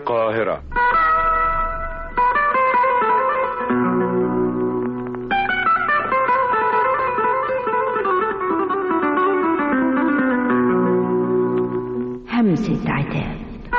القاهرة همسة عتاب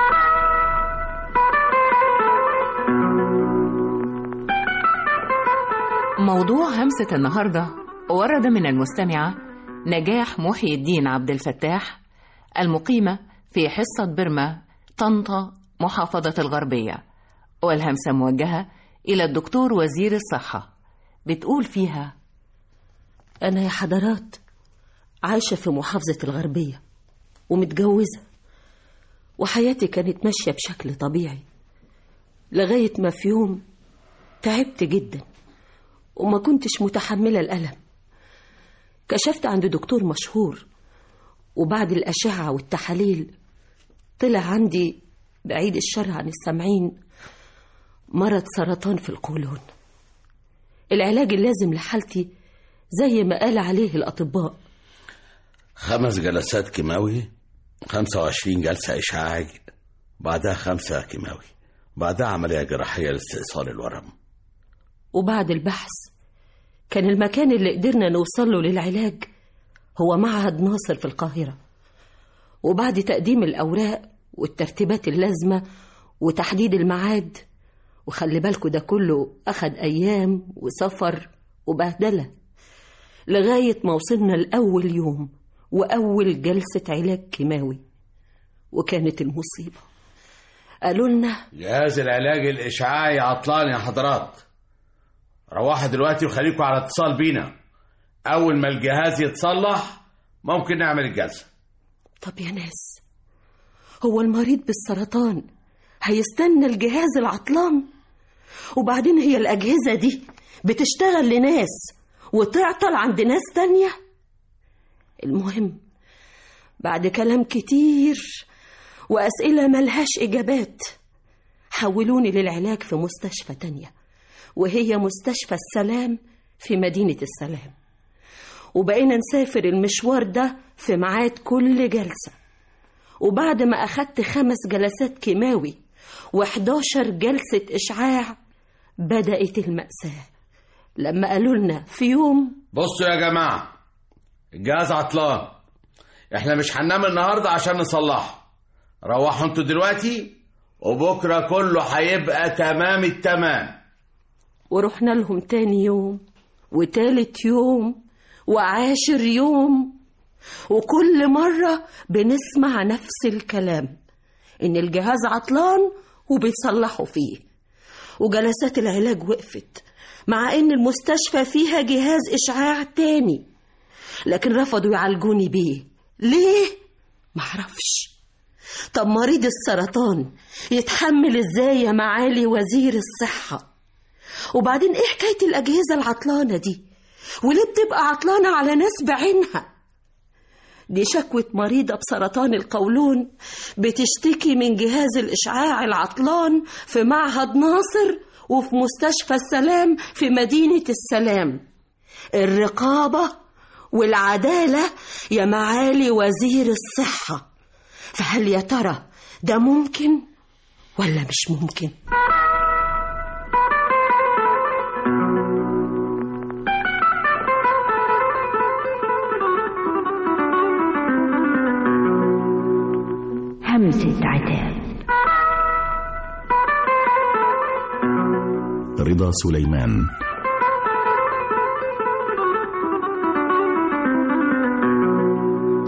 موضوع همسة النهاردة ورد من المستمعة نجاح محي الدين عبد الفتاح المقيمة في حصة برما طنطا محافظة الغربية والهمسة موجهة إلى الدكتور وزير الصحة بتقول فيها أنا يا حضرات عايشة في محافظة الغربية ومتجوزة وحياتي كانت ماشية بشكل طبيعي لغاية ما في يوم تعبت جدا وما كنتش متحملة الألم كشفت عند دكتور مشهور وبعد الأشعة والتحاليل طلع عندي بعيد الشر عن السامعين مرض سرطان في القولون العلاج اللازم لحالتي زي ما قال عليه الأطباء خمس جلسات كيماوي خمسة وعشرين جلسة إشعاعي بعدها خمسة كيماوي بعدها عملية جراحية لاستئصال الورم وبعد البحث كان المكان اللي قدرنا نوصل له للعلاج هو معهد ناصر في القاهرة وبعد تقديم الأوراق والترتيبات اللازمة وتحديد الميعاد وخلي بالكوا ده كله أخد أيام وسفر وبهدلة لغاية ما وصلنا لأول يوم وأول جلسة علاج كيماوي وكانت المصيبة قالوا لنا جهاز العلاج الإشعاعي عطلان يا حضرات روحوا دلوقتي وخليكوا على اتصال بينا أول ما الجهاز يتصلح ممكن نعمل الجلسة طب يا ناس هو المريض بالسرطان هيستنى الجهاز العطلان وبعدين هي الأجهزة دي بتشتغل لناس وتعطل عند ناس تانية المهم بعد كلام كتير وأسئلة ملهاش إجابات حولوني للعلاج في مستشفى تانية وهي مستشفى السلام في مدينة السلام وبقينا نسافر المشوار ده في ميعاد كل جلسة وبعد ما أخدت خمس جلسات كيماوي و11 جلسة إشعاع بدأت المأساة لما قالوا لنا في يوم بصوا يا جماعة الجهاز عطلان احنا مش هننام النهاردة عشان نصلحه روحوا انتوا دلوقتي وبكرة كله هيبقى تمام التمام ورحنا لهم تاني يوم وتالت يوم وعاشر يوم وكل مرة بنسمع نفس الكلام إن الجهاز عطلان وبيصلحوا فيه وجلسات العلاج وقفت مع إن المستشفى فيها جهاز إشعاع تاني لكن رفضوا يعالجوني بيه ليه؟ معرفش طب مريض السرطان يتحمل ازاي يا معالي وزير الصحة وبعدين ايه حكاية الأجهزة العطلانة دي وليه بتبقى عطلانة على ناس بعينها دي شكوى مريضة بسرطان القولون بتشتكي من جهاز الإشعاع العطلان في معهد ناصر وفي مستشفى السلام في مدينة السلام الرقابة والعدالة يا معالي وزير الصحة فهل يا ترى ده ممكن ولا مش ممكن؟ همسة عتاب رضا سليمان